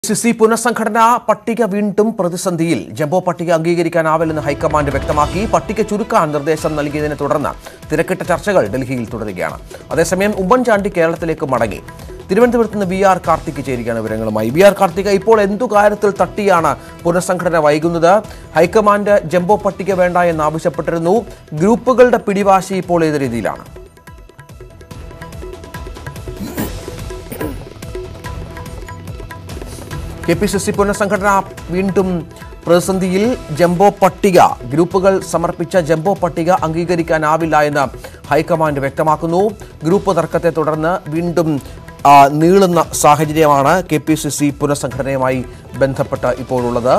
C C പുനഃസംഘടനാ പട്ടിക വീണ്ടും പ്രതിസന്ധിയിൽ ജംബോ പട്ടിക അംഗീകരിക്കാനാവില്ലെന്ന് ഹൈക്കമാൻഡ് വ്യക്തമാക്കി പട്ടിക ചുരുക്കാൻ നിർദ്ദേശം നൽകിയതിനെ തുടർന്ന് തിരക്കിട്ട ചർച്ചകൾ ഡൽഹിയിൽ തുടരുകയാണ് അതേസമയം ഉമ്മൻചാണ്ടി കേരളത്തിലേക്ക് മടങ്ങി തിരുവനന്തപുരത്ത് നിന്ന് ബി ആർ കാർത്തിക് ചേരുകയാണ് വിവരങ്ങളുമായി ബി ആർ കാർത്തിക ഇപ്പോൾ എന്തു കാര്യത്തിൽ തട്ടിയാണ് പുനഃസംഘടന വൈകുന്നത് ഹൈക്കമാൻഡ് ജംബോ പട്ടിക വേണ്ട എന്ന് ആവശ്യപ്പെട്ടിരുന്നു ഗ്രൂപ്പുകളുടെ പിടിവാശി ഇപ്പോൾ ഏത് രീതിയിലാണ് കെ പി സി സി പുനഃസംഘടന വീണ്ടും പ്രതിസന്ധിയിൽ ജംബോ പട്ടിക ഗ്രൂപ്പുകൾ സമർപ്പിച്ച ജംബോ പട്ടിക അംഗീകരിക്കാനാവില്ല എന്ന് ഹൈക്കമാൻഡ് വ്യക്തമാക്കുന്നു ഗ്രൂപ്പ് തർക്കത്തെ തുടർന്ന് വീണ്ടും ആ, നീളുന്ന സാഹചര്യമാണ് കെ പി സി സി പുനഃസംഘടനയുമായി ബന്ധപ്പെട്ട് ഇപ്പോഴുള്ളത്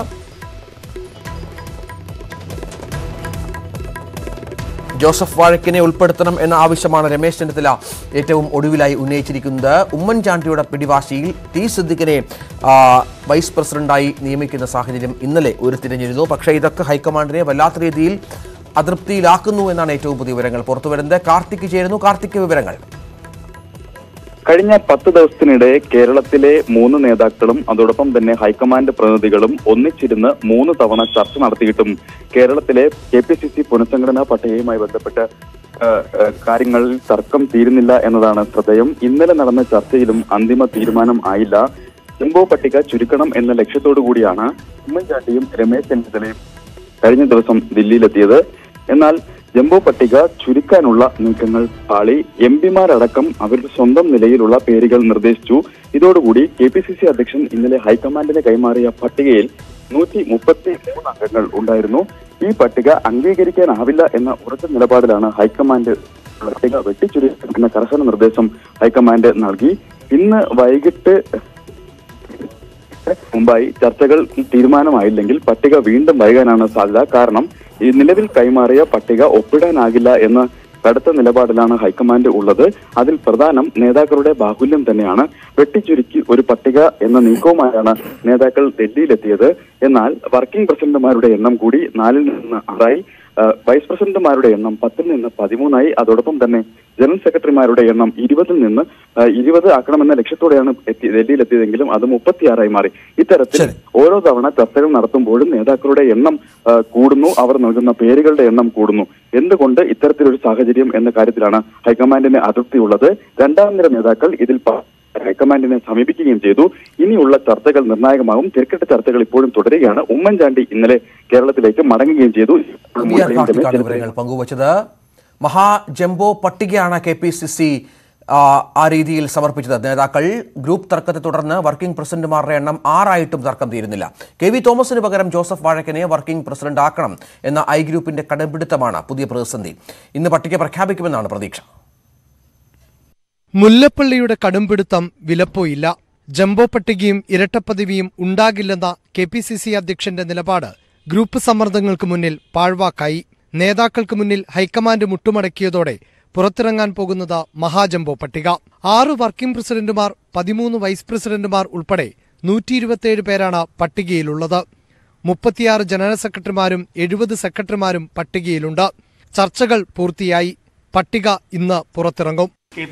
ജോസഫ് വാഴക്കിനെ ഉൾപ്പെടുത്തണം എന്ന ആവശ്യമാണ് രമേശ് ചെന്നിത്തല ഏറ്റവും ഒടുവിലായി ഉന്നയിച്ചിരിക്കുന്നത് ഉമ്മൻചാണ്ടിയുടെ പിടിവാശിയിൽ ടി സിദ്ദിഖിനെ ആ, വൈസ് പ്രസിഡന്റായി നിയമിക്കുന്ന സാഹചര്യം ഇന്നലെ ഉരുത്തിരിഞ്ഞിരുന്നു പക്ഷേ ഇതൊക്കെ ഹൈക്കമാൻഡിനെ വല്ലാത്ത രീതിയിൽ അതൃപ്തിയിലാക്കുന്നു എന്നാണ് ഏറ്റവും പുതിയ വിവരങ്ങൾ പുറത്തുവരുന്നത് കാർത്തിക് ചേരുന്നു കാർത്തിക് വിവരങ്ങൾ കഴിഞ്ഞ പത്ത് ദിവസത്തിനിടെ കേരളത്തിലെ മൂന്ന് നേതാക്കളും അതോടൊപ്പം തന്നെ ഹൈക്കമാൻഡ് പ്രതിനിധികളും ഒന്നിച്ചിരുന്ന് മൂന്ന് തവണ ചർച്ച നടത്തിയിട്ടും കേരളത്തിലെ കെ പി സി സി പുനഃസംഘടനാ പട്ടികയുമായി ബന്ധപ്പെട്ട് ആ, ആ, കാര്യങ്ങളിൽ തർക്കം തീരുന്നില്ല എന്നതാണ് ശ്രദ്ധേയം ഇന്നലെ നടന്ന ചർച്ചയിലും അന്തിമ തീരുമാനം ആയില്ല ജംബോ പട്ടിക ചുരുക്കണം എന്ന ലക്ഷ്യത്തോടു കൂടിയാണ് ഉമ്മൻചാണ്ടിയും രമേശ് ചെന്നിത്തലയും കഴിഞ്ഞ ദിവസം ദില്ലിയിലെത്തിയത് എന്നാൽ ജംബോ പട്ടിക ചുരുക്കാനുള്ള നീക്കങ്ങൾ പാളി എം പിമാരടക്കം അവരുടെ സ്വന്തം നിലയിലുള്ള പേരുകൾ നിർദ്ദേശിച്ചു ഇതോടുകൂടി കെ പി സി സി അധ്യക്ഷൻ ഇന്നലെ ഹൈക്കമാൻഡിന് കൈമാറിയ പട്ടികയിൽ നൂറ്റി മുപ്പത്തി മൂന്ന് അംഗങ്ങൾ ഉണ്ടായിരുന്നു ഈ പട്ടിക അംഗീകരിക്കാനാവില്ല എന്ന ഉറച്ച നിലപാടിലാണ് ഹൈക്കമാൻഡ് പട്ടിക വെട്ടിച്ചുരുക്കുന്ന കർശന നിർദ്ദേശം ഹൈക്കമാൻഡ് നൽകി ഇന്ന് വൈകിട്ട് മുമ്പായി ചർച്ചകൾ തീരുമാനമായില്ലെങ്കിൽ പട്ടിക വീണ്ടും വൈകാനാണ് സാധ്യത കാരണം ഈ നിലവിൽ കൈമാറിയ പട്ടിക ഒപ്പിടാനാകില്ല എന്ന കടുത്ത നിലപാടിലാണ് ഹൈക്കമാൻഡ് ഉള്ളത് അതിൽ പ്രധാനം നേതാക്കളുടെ ബാഹുല്യം തന്നെയാണ് വെട്ടിച്ചുരുക്കി ഒരു പട്ടിക എന്ന നീക്കവുമായാണ് നേതാക്കൾ ഡൽഹിയിലെത്തിയത് എന്നാൽ വർക്കിംഗ് പ്രസിഡന്റുമാരുടെ എണ്ണം കൂടി നാലിൽ നിന്ന് ആറായി ആ, വൈസ് പ്രസിഡന്റുമാരുടെ എണ്ണം പത്തിൽ നിന്ന് പതിമൂന്നായി അതോടൊപ്പം തന്നെ ജനറൽ സെക്രട്ടറിമാരുടെ എണ്ണം ഇരുപതിൽ നിന്ന് ആ, ഇരുപത് ആക്കണമെന്ന ലക്ഷ്യത്തോടെയാണ് എത്തി ഡൽഹിയിലെത്തിയതെങ്കിലും അത് മുപ്പത്തിയാറായി മാറി ഇത്തരത്തിൽ ശരി. ഓരോ തവണ ചർച്ചകൾ നടത്തുമ്പോഴും നേതാക്കളുടെ എണ്ണം ആ, കൂടുന്നു അവർ നൽകുന്ന പേരുകളുടെ എണ്ണം കൂടുന്നു എന്തുകൊണ്ട് ഇത്തരത്തിലൊരു സാഹചര്യം എന്ന കാര്യത്തിലാണ് ഹൈക്കമാൻഡിന് അതൃപ്തിയുള്ളത് രണ്ടാം നിര നേതാക്കൾ ഇതിൽ പ- ഹൈക്കമാൻഡിനെ സമീപിക്കുകയും ചെയ്തു ഇനിയുള്ള ചർച്ചകൾ നിർണായകമാകും തിരക്കിട്ട ചർച്ചകൾ ഇപ്പോഴും തുടരുകയാണ് ഉമ്മൻചാണ്ടി ഇന്നലെ കേരളത്തിലേക്ക് മടങ്ങുകയും ചെയ്തു ബി ആർ കാർത്തിക്കാണ് വിവരങ്ങൾ പങ്കുവച്ചത് മഹാ ജംബോ പട്ടികയാണ് കെ പി സി സി ആ രീതിയിൽ സമർപ്പിച്ചത് നേതാക്കൾ ഗ്രൂപ്പ് തർക്കത്തെ തുടർന്ന് വർക്കിംഗ് പ്രസിഡന്റുമാരുടെ എണ്ണം ആറായിട്ടും തർക്കം തീരുന്നില്ല കെ വി തോമസിന് പകരം ജോസഫ് വാഴക്കനെ വർക്കിംഗ് പ്രസിഡന്റ് ആക്കണം എന്ന ഐ ഗ്രൂപ്പിന്റെ കടമ്പിടുത്തമാണ് പുതിയ പ്രതിസന്ധി ഇന്ന് പട്ടിക പ്രഖ്യാപിക്കുമെന്നാണ് പ്രതീക്ഷ മുല്ലപ്പള്ളിയുടെ കടുംപിടുത്തം വിലപ്പോയില്ല ജംബോ പട്ടികയും ഇരട്ടപ്പദവിയും ഉണ്ടാകില്ലെന്ന കെ പി സി സി അധ്യക്ഷന്റെ നിലപാട് ഗ്രൂപ്പ് സമ്മർദ്ദങ്ങൾക്ക് മുന്നിൽ പാഴ്വാക്കായി നേതാക്കൾക്ക് മുന്നിൽ ഹൈക്കമാൻഡ് മുട്ടുമടക്കിയതോടെ പുറത്തിറങ്ങാൻ പോകുന്നത് മഹാജംബോ പട്ടിക ആറ് വർക്കിംഗ് പ്രസിഡന്റുമാർ പതിമൂന്ന് വൈസ് പ്രസിഡന്റുമാർ ഉൾപ്പെടെ നൂറ്റി ഇരുപത്തിയേഴ് പേരാണ് പട്ടികയിലുള്ളത് മുപ്പത്തിയാറ് ജനറൽ സെക്രട്ടറിമാരും എഴുപത് സെക്രട്ടറിമാരും പട്ടികയിലുണ്ട് ചർച്ചകൾ പൂർത്തിയായി പട്ടിക ഇന്ന് പുറത്തിറങ്ങും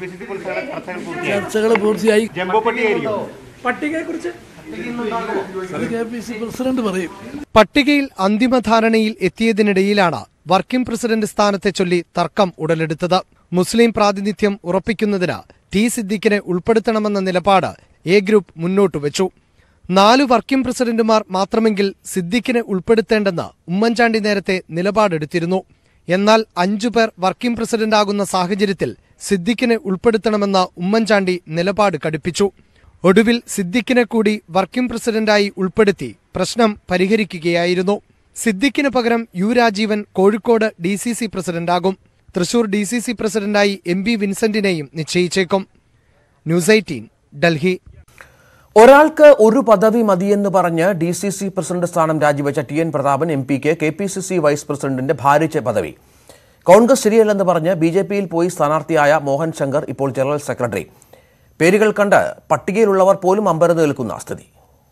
ചർച്ചകൾ പൂർത്തിയായി ജംബോ പട്ടികയായിരിക്കും പട്ടികയെക്കുറിച്ച് അത് കെ പി സി പ്രസിഡന്റ് പറയും പട്ടികയിൽ അന്തിമ ധാരണയിൽ എത്തിയതിനിടയിലാണ് വർക്കിംഗ് പ്രസിഡന്റ് സ്ഥാനത്തെ ചൊല്ലി തർക്കം ഉടലെടുത്തത് മുസ്ലിം പ്രാതിനിധ്യം ഉറപ്പിക്കുന്നതിന് ടി സിദ്ദിഖിനെ ഉൾപ്പെടുത്തണമെന്ന നിലപാട് എ ഗ്രൂപ്പ് മുന്നോട്ട് വെച്ചു നാലു വർക്കിംഗ് പ്രസിഡന്റുമാർ മാത്രമെങ്കിൽ സിദ്ദിഖിനെ ഉൾപ്പെടുത്തേണ്ടെന്ന് ഉമ്മൻചാണ്ടി നേരത്തെ നിലപാടെടുത്തിരുന്നു എന്നാൽ അഞ്ചു പേർ വർക്കിംഗ് പ്രസിഡന്റാകുന്ന സാഹചര്യത്തിൽ സിദ്ദിഖിനെ ഉൾപ്പെടുത്തണമെന്ന ഉമ്മൻചാണ്ടി നിലപാട് കടുപ്പിച്ചു ഒടുവിൽ സിദ്ദിഖിനെ കൂടി വർക്കിംഗ് പ്രസിഡന്റായി ഉൾപ്പെടുത്തി പ്രശ്നം പരിഹരിക്കുകയായിരുന്നു സിദ്ദിഖിന് പകരം U Rajeevan Kozhikode D C C പ്രസിഡന്റാകും തൃശൂർ ഡി സി സി പ്രസിഡന്റായി എം ബി വിൻസെന്റിനെയും നിശ്ചയിച്ചേക്കും ന്യൂസ് എയ്റ്റീൻ ഡൽഹി ഒരാൾക്ക് ഒരു പദവി മതിയെന്ന് പറഞ്ഞ് ഡി സി സി പ്രസിഡന്റ് സ്ഥാനം രാജിവെച്ച ടി എൻ പ്രതാപൻ എം പിക്ക് K P C C vice പ്രസിഡന്റിന്റെ ഭാരിച്ച പദവി കോൺഗ്രസ് ശരിയല്ലെന്ന് പറഞ്ഞ് ബി ജെ പിയിൽ പോയി സ്ഥാനാർത്ഥിയായ മോഹൻ ശങ്കർ ഇപ്പോൾ ജനറൽ സെക്രട്ടറി പേരുകൾ കണ്ട് പട്ടികയിലുള്ളവർ പോലും അമ്പരന്ന് നിൽക്കുന്ന സ്ഥിതി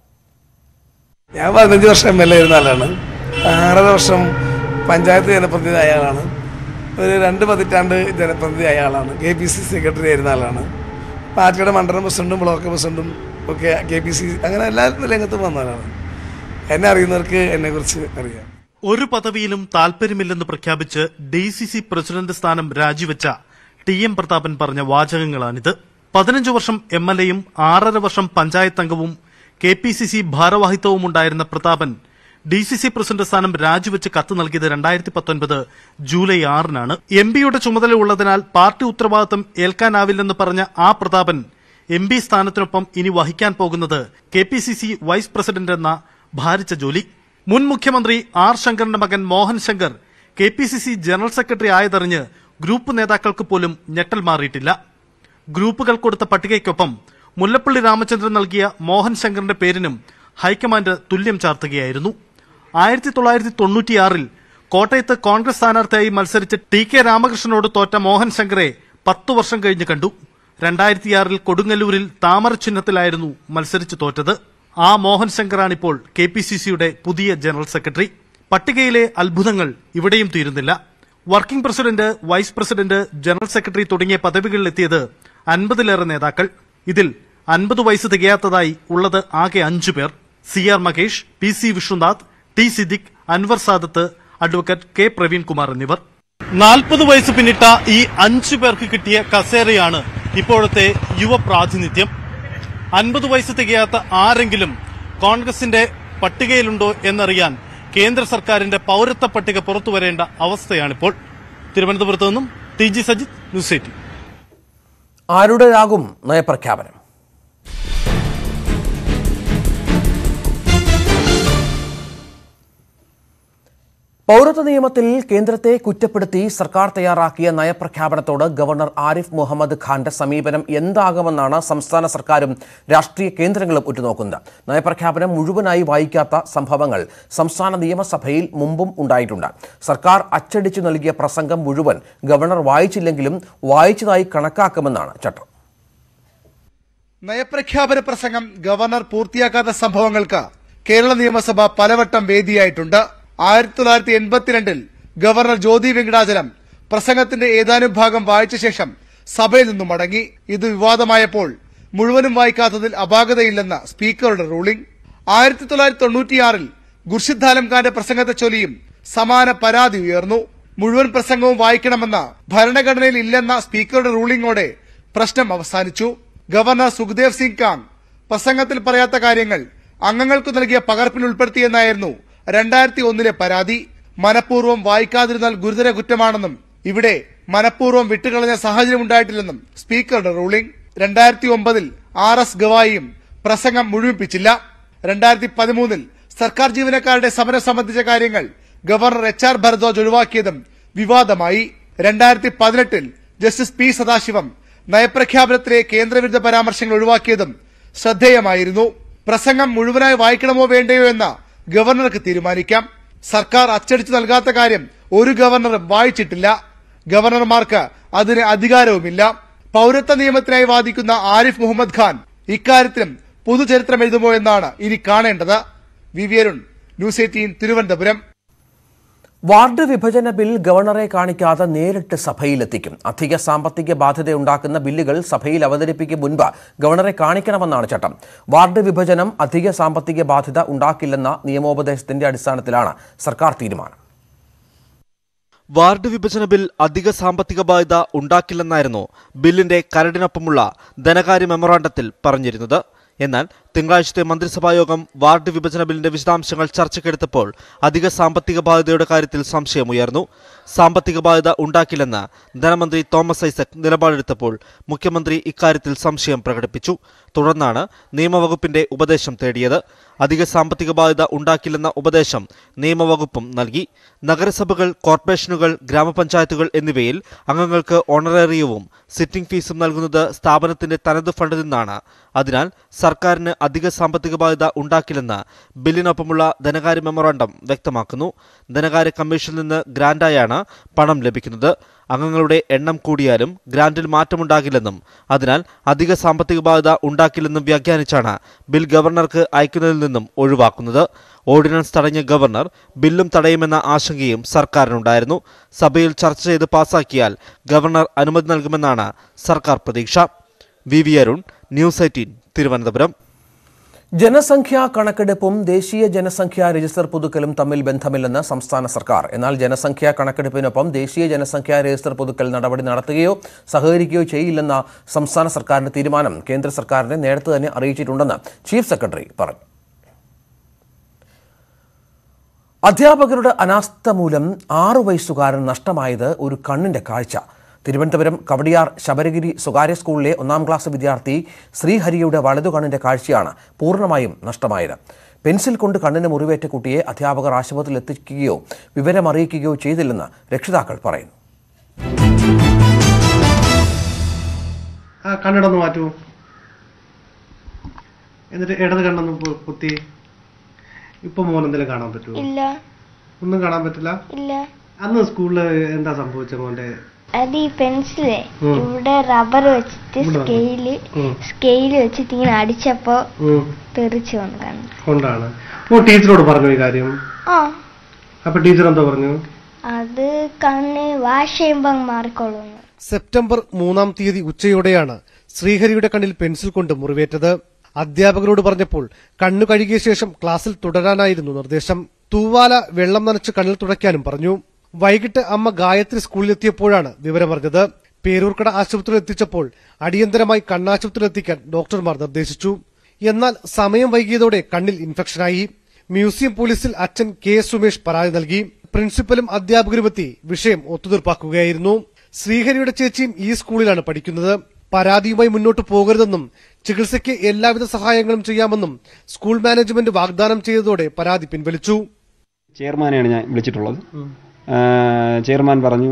ഞാൻ പതിനഞ്ച് വർഷം എം എൽ എ ഇരുന്ന ആളാണ് ആറര വർഷം പഞ്ചായത്ത് ജനപ്രതിനിധി ആയ ആളാണ് ഒരു രണ്ട് പതിറ്റാണ്ട് ജനപ്രതിനിധി ആയ ആളാണ് കെ പി സി സെക്രട്ടറി ആയിരുന്ന ആളാണ് പാർട്ടിയുടെ മണ്ഡലം പ്രസിഡന്റും ബ്ലോക്ക് പ്രസിഡന്റും ഒക്കെ കെ പി സി അങ്ങനെ എല്ലാവരും രംഗത്തും വന്നവരാണ് എന്നെ അറിയുന്നവർക്ക് എന്നെക്കുറിച്ച് അറിയാം ഒരു പദവിയിലും താൽപര്യമില്ലെന്ന് പ്രഖ്യാപിച്ച് ഡി സി സി പ്രസിഡന്റ് സ്ഥാനം രാജിവെച്ച ടി എം പ്രതാപൻ പറഞ്ഞ വാചകങ്ങളാണിത് പതിനഞ്ചു വർഷം എം എൽ എയും ആറര വർഷം പഞ്ചായത്ത് അംഗവും കെ പി സി സി ഭാരവാഹിത്വവും ഉണ്ടായിരുന്ന Prathapan D C C president സ്ഥാനം രാജിവെച്ച് കത്ത് നൽകിയത് രണ്ടായിരത്തി പത്തൊൻപത് ജൂലൈ ആറിനാണ് എം പിയുടെ ചുമതല ഉള്ളതിനാൽ പാർട്ടി ഉത്തരവാദിത്തം ഏൽക്കാനാവില്ലെന്ന് പറഞ്ഞ ആ പ്രതാപൻ എം പി സ്ഥാനത്തിനൊപ്പം ഇനി വഹിക്കാൻ പോകുന്നത് K P C C vice president എന്ന ഭാരിച്ച ജോലി മുൻ മുഖ്യമന്ത്രി ആർ ശങ്കറിന്റെ മകൻ Mohan Shankar K P C C general secretary ആയതറിഞ്ഞ് ഗ്രൂപ്പ് നേതാക്കൾക്ക് പോലും ഞെട്ടൽ മാറിയിട്ടില്ല ഗ്രൂപ്പുകൾ കൊടുത്ത പട്ടികയ്ക്കൊപ്പം മുല്ലപ്പള്ളി രാമചന്ദ്രൻ നൽകിയ മോഹൻ ശങ്കറിന്റെ പേരിനും ഹൈക്കമാൻഡ് തുല്യം ചാർത്തുകയായിരുന്നു ആയിരത്തി തൊള്ളായിരത്തി തൊണ്ണൂറ്റിയാറിൽ കോട്ടയത്ത് കോൺഗ്രസ് സ്ഥാനാർത്ഥിയായി മത്സരിച്ച് ടി കെ രാമകൃഷ്ണനോട് തോറ്റ മോഹൻ ശങ്കറെ പത്തു വർഷം കഴിഞ്ഞ് കണ്ടു രണ്ടായിരത്തിയാറിൽ കൊടുങ്ങല്ലൂരിൽ താമര ചിഹ്നത്തിലായിരുന്നു മത്സരിച്ച് തോറ്റത് ആ മോഹൻ ശങ്കറാണിപ്പോൾ കെ പി സി സിയുടെ പുതിയ ജനറൽ സെക്രട്ടറി പട്ടികയിലെ അത്ഭുതങ്ങൾ ഇവിടെയും തീരുന്നില്ല working president vice president general secretary തുടങ്ങിയ പദവികളിലെത്തിയത് അൻപതിലേറെ നേതാക്കൾ ഇതിൽ അൻപത് വയസ്സ് തികയാത്തതായി ഉള്ളത് ആകെ അഞ്ചു പേർ C R Mahesh P C Vishnunath T Siddique Anwar Sadath advocate K Praveenkumar എന്നിവർ നാൽപ്പത് വയസ്സ് പിന്നിട്ട ഈ അഞ്ചു പേർക്ക് കിട്ടിയ കസേരയാണ് ഇപ്പോഴത്തെ യുവ പ്രാതിനിധ്യം അൻപത് വയസ്സ് തികയാത്ത ആരെങ്കിലും കോൺഗ്രസിന്റെ പട്ടികയിലുണ്ടോ എന്നറിയാൻ കേന്ദ്ര സർക്കാരിന്റെ പൌരത്വ പട്ടിക പുറത്തുവരേണ്ട അവസ്ഥയാണിപ്പോൾ തിരുവനന്തപുരത്ത് നിന്നും T G Sajith news eighteen ആരുടേതാകും നയപ്രഖ്യാപനം പൗരത്വ നിയമത്തിൽ കേന്ദ്രത്തെ കുറ്റപ്പെടുത്തി സർക്കാർ തയ്യാറാക്കിയ നയപ്രഖ്യാപനത്തോട് ഗവർണർ ആരിഫ് മുഹമ്മദ് ഖാന്റെ സമീപനം എന്താകുമെന്നാണ് സംസ്ഥാന സർക്കാരും രാഷ്ട്രീയ കേന്ദ്രങ്ങളും ഉറ്റുനോക്കുന്നത് നയപ്രഖ്യാപനം മുഴുവനായി വായിക്കാത്ത സംഭവങ്ങൾ സംസ്ഥാന നിയമസഭയിൽ മുമ്പും ഉണ്ടായിട്ടുണ്ട് സർക്കാർ അച്ചടിച്ചു നൽകിയ പ്രസംഗം മുഴുവൻ ഗവർണർ വായിച്ചില്ലെങ്കിലും വായിച്ചതായി കണക്കാക്കുമെന്നാണ് ചട്ടം നയപ്രഖ്യാപന പ്രസംഗം ഗവർണർ പൂർത്തിയാക്കാത്ത സംഭവങ്ങൾക്ക് കേരള നിയമസഭ പലവട്ടം വേദിയായിട്ടുണ്ട് ആയിരത്തി തൊള്ളായിരത്തി എൺപത്തിരണ്ടിൽ ഗവർണർ ജ്യോതി വെങ്കടാചലം പ്രസംഗത്തിന്റെ ഏതാനും ഭാഗം വായിച്ച ശേഷം സഭയിൽ നിന്നും മടങ്ങി ഇത് വിവാദമായപ്പോൾ മുഴുവനും വായിക്കാത്തതിൽ അപാകതയില്ലെന്ന സ്പീക്കറുടെ റൂളിംഗ് ആയിരത്തി തൊള്ളായിരത്തി തൊണ്ണൂറ്റിയാറിൽ ഗുർഷിദ് ആലം ഖാന്റെ പ്രസംഗത്തെ ചൊല്ലിയും സമാന പരാതി ഉയർന്നു മുഴുവൻ പ്രസംഗവും വായിക്കണമെന്ന ഭരണഘടനയിൽ ഇല്ലെന്ന സ്പീക്കറുടെ റൂളിംഗോടെ പ്രശ്നം അവസാനിച്ചു ഗവർണർ സുഖ്ദേവ് സിംഗ് കാങ് പ്രസംഗത്തിൽ പറയാത്ത കാര്യങ്ങൾ അംഗങ്ങൾക്ക് നൽകിയ പകർപ്പിൽ ഉൾപ്പെടുത്തിയെന്നായിരുന്നു രണ്ടായിരത്തി ഒന്നിലെ പരാതി മനഃപൂർവ്വം വായിക്കാതിരുന്നാൽ ഗുരുതര കുറ്റമാണെന്നും ഇവിടെ മനഃപൂർവ്വം വിട്ടുകളഞ്ഞ സാഹചര്യം ഉണ്ടായിട്ടില്ലെന്നും സ്പീക്കറുടെ റൂളിംഗ് രണ്ടായിരത്തി ഒമ്പതിൽ ആർ എസ് ഗവായിയും പ്രസംഗം മുഴുമിപ്പിച്ചില്ല രണ്ടായിരത്തി പതിമൂന്നിൽ സർക്കാർ ജീവനക്കാരുടെ സമരം സംബന്ധിച്ച കാര്യങ്ങൾ ഗവർണർ എച്ച് ആർ ഭരദ്വാജ് ഒഴിവാക്കിയതും വിവാദമായി രണ്ടായിരത്തി പതിനെട്ടിൽ ജസ്റ്റിസ് പി സദാശിവം നയപ്രഖ്യാപനത്തിലെ കേന്ദ്രവിരുദ്ധ പരാമർശങ്ങൾ ഒഴിവാക്കിയതും ശ്രദ്ധേയമായിരുന്നു പ്രസംഗം മുഴുവനായി വായിക്കണമോ വേണ്ടയോ എന്ന ഗവർണർക്ക് തീരുമാനിക്കാം സർക്കാർ അച്ചടിച്ചു നൽകാത്ത കാര്യം ഒരു ഗവർണറും വായിച്ചിട്ടില്ല ഗവർണർമാർക്ക് അതിന് അധികാരവുമില്ല പൌരത്വ നിയമത്തിനായി വാദിക്കുന്ന ആരിഫ് മുഹമ്മദ് ഖാൻ ഇക്കാര്യത്തിലും പുതുചരിത്രം എഴുതുമോ എന്നാണ് ഇനി കാണേണ്ടത് V V Arun news eighteen Thiruvananthapuram ward വിഭജന ബിൽ ഗവർണറെ കാണിക്കാതെ നേരിട്ട് സഭയിലെത്തിക്കും അധിക സാമ്പത്തിക ബാധ്യതയുണ്ടാക്കുന്ന ബില്ലുകൾ സഭയിൽ അവതരിപ്പിക്കും മുൻപ് ഗവർണറെ കാണിക്കണമെന്നാണ് ചട്ടം വാർഡ് വിഭജനം അധിക സാമ്പത്തിക ബാധ്യത ഉണ്ടാക്കില്ലെന്ന നിയമോപദേശത്തിന്റെ അടിസ്ഥാനത്തിലാണ് സർക്കാർ തീരുമാനം വാർഡ് വിഭജന ബിൽ അധിക സാമ്പത്തിക ബാധ്യത ഉണ്ടാക്കില്ലെന്നായിരുന്നു ബില്ലിന്റെ കരടിനൊപ്പമുള്ള ധനകാര്യ മെമ്മോറാണ്ടത്തിൽ പറഞ്ഞിരുന്നത് എന്നാൽ തിങ്കളാഴ്ചത്തെ മന്ത്രിസഭാ യോഗം വാർഡ് വിഭജന ബില്ലിന്റെ വിശദാംശങ്ങൾ ചർച്ചയ്ക്കെടുത്തപ്പോൾ അധിക സാമ്പത്തിക ബാധ്യതയുടെ കാര്യത്തിൽ സംശയമുയർന്നു സാമ്പത്തിക ബാധ്യത ഉണ്ടാക്കില്ലെന്ന് ധനമന്ത്രി തോമസ് ഐസക് നിലപാടെടുത്തപ്പോൾ മുഖ്യമന്ത്രി ഇക്കാര്യത്തിൽ സംശയം പ്രകടിപ്പിച്ചു തുടർന്നാണ് നിയമവകുപ്പിന്റെ ഉപദേശം തേടിയത് അധിക സാമ്പത്തിക ബാധ്യത ഉണ്ടാക്കില്ലെന്ന ഉപദേശം നിയമവകുപ്പും നൽകി നഗരസഭകൾ കോർപ്പറേഷനുകൾ ഗ്രാമപഞ്ചായത്തുകൾ എന്നിവയിൽ അംഗങ്ങൾക്ക് ഓണറേറിയവും സിറ്റിംഗ് ഫീസും നൽകുന്നത് സ്ഥാപനത്തിന്റെ തനത് ഫണ്ടിൽ നിന്നാണ് അതിനാൽ സർക്കാരിന് അധിക സാമ്പത്തിക ബാധ്യത ഉണ്ടാക്കില്ലെന്ന് ബില്ലിനൊപ്പമുള്ള ധനകാര്യ മെമ്മോറാണ്ടം വ്യക്തമാക്കുന്നു ധനകാര്യ കമ്മീഷനിൽ നിന്ന് ഗ്രാന്റായാണ് പണം ലഭിക്കുന്നത് അംഗങ്ങളുടെ എണ്ണം കൂടിയാലും ഗ്രാന്റിൽ മാറ്റമുണ്ടാകില്ലെന്നും അതിനാൽ അധിക സാമ്പത്തിക ബാധ്യത ഉണ്ടാക്കില്ലെന്നും വ്യാഖ്യാനിച്ചാണ് ബിൽ ഗവർണർക്ക് അയക്കുന്നതിൽ നിന്നും ഒഴിവാക്കുന്നത് ഓർഡിനൻസ് തടഞ്ഞ ഗവർണർ ബില്ലും തടയുമെന്ന ആശങ്കയും സർക്കാരിനുണ്ടായിരുന്നു സഭയിൽ ചർച്ച ചെയ്ത് പാസാക്കിയാൽ ഗവർണർ അനുമതി നൽകുമെന്നാണ് സർക്കാർ പ്രതീക്ഷ V V Arun news eighteen Thiruvananthapuram ജനസംഖ്യാ കണക്കെടുപ്പും ദേശീയ ജനസംഖ്യാ രജിസ്റ്റർ പുതുക്കലും തമ്മിൽ ബന്ധമില്ലെന്ന് സംസ്ഥാന സർക്കാർ എന്നാൽ ജനസംഖ്യാ കണക്കെടുപ്പിനൊപ്പം ദേശീയ ജനസംഖ്യാ രജിസ്റ്റർ പുതുക്കൽ നടപടി നടത്തുകയോ സഹകരിക്കുകയോ ചെയ്യില്ലെന്ന സംസ്ഥാന സർക്കാരിന്റെ തീരുമാനം കേന്ദ്ര സർക്കാരിനെ നേരത്തെ തന്നെ അറിയിച്ചിട്ടുണ്ടെന്ന് ചീഫ് സെക്രട്ടറി പറഞ്ഞു അധ്യാപകരുടെ അനാസ്ഥ മൂലം ആറു വയസ്സുകാരൻ നഷ്ടമായത് ഒരു കണ്ണിന്റെ കാഴ്ച തിരുവനന്തപുരം കവടിയാർ ശബരഗിരി സ്വകാര്യ സ്കൂളിലെ ഒന്നാം ക്ലാസ് വിദ്യാർത്ഥി ശ്രീഹരിയുടെ വലതു കണ്ണിന്റെ കാഴ്ചയാണ് പൂർണ്ണമായും നഷ്ടമായത് പെൻസിൽ കൊണ്ട് കണ്ണിന് മുറിവേറ്റ കുട്ടിയെ അധ്യാപകർ ആശുപത്രിയിൽ എത്തിക്കുകയോ വിവരമറിയിക്കുകയോ ചെയ്തില്ലെന്ന് രക്ഷിതാക്കൾ പറയുന്നു ആ കണ്ണിടന്ന് മാറ്റൂ എന്നിട്ട് ഇടത് കണ്ണൊന്ന് പു- കുത്തി ഇപ്പൊ മോൻ എന്തെങ്കിലും കാണാൻ പറ്റുമോ ഇല്ല ഒന്നും കാണാൻ പറ്റില്ല ഇല്ല അന്ന് സ്കൂളില് എന്താ സംഭവിച്ച മോന്റെ അത് ഈ പെൻസിലേ ഉം. ഇവിടെ റബ്ബർ വെച്ചിട്ട് ഇവിടെ വന്നു. സ്കെയില് ഉം. സ്കെയില് വെച്ചിട്ട് ഇങ്ങനെ അടിച്ചപ്പോ ഉം, തെറിച്ചു വന്നു കണ്ണു കൊണ്ടാണ് ഓ ടീച്ചറോട് പറഞ്ഞു ഈ കാര്യം ആ അപ്പൊ ടീച്ചർ എന്താ പറഞ്ഞു അത് കണ്ണ് വാഷ് ചെയ്യുമ്പോ അങ്ങ് മാറിക്കൊള്ളുന്നു സെപ്റ്റംബർ മൂന്നാം തീയതി ഉച്ചയോടെയാണ് ശ്രീഹരിയുടെ കണ്ണിൽ പെൻസിൽ കൊണ്ട് മുറിവേറ്റത് അധ്യാപകരോട് പറഞ്ഞപ്പോൾ കണ്ണു കഴുകിയ ശേഷം ക്ലാസ്സിൽ തുടരാനായിരുന്നു നിർദ്ദേശം തൂവാല വെള്ളം നനച്ച് കണ്ണിൽ തുടയ്ക്കാനും പറഞ്ഞു വൈകിട്ട് അമ്മ ഗായത്രി സ്കൂളിലെത്തിയപ്പോഴാണ് വിവരമറിഞ്ഞത് പേരൂർക്കട ആശുപത്രിയിൽ എത്തിച്ചപ്പോൾ അടിയന്തരമായി കണ്ണാശുപത്രിയിൽ എത്തിക്കാൻ ഡോക്ടർമാർ നിർദ്ദേശിച്ചു എന്നാൽ സമയം വൈകിയതോടെ കണ്ണിൽ ഇൻഫെക്ഷനായി മ്യൂസിയം പോലീസിൽ അച്ഛൻ കെ എസ് സുമേഷ് പരാതി നൽകി പ്രിൻസിപ്പലും അധ്യാപകരുമെത്തി വിഷയം ഒത്തുതീർപ്പാക്കുകയായിരുന്നു ശ്രീഹരിയുടെ ചേച്ചിയും ഈ സ്കൂളിലാണ് പഠിക്കുന്നത് പരാതിയുമായി മുന്നോട്ട് പോകരുതെന്നും ചികിത്സയ്ക്ക് എല്ലാവിധ സഹായങ്ങളും ചെയ്യാമെന്നും സ്കൂൾ മാനേജ്മെന്റ് വാഗ്ദാനം ചെയ്തതോടെ പരാതി പിൻവലിച്ചു ചെയർമാനെയാണ് ഞാൻ വിളിച്ചിട്ടുള്ളത് ആഹ് ചെയർമാൻ പറഞ്ഞു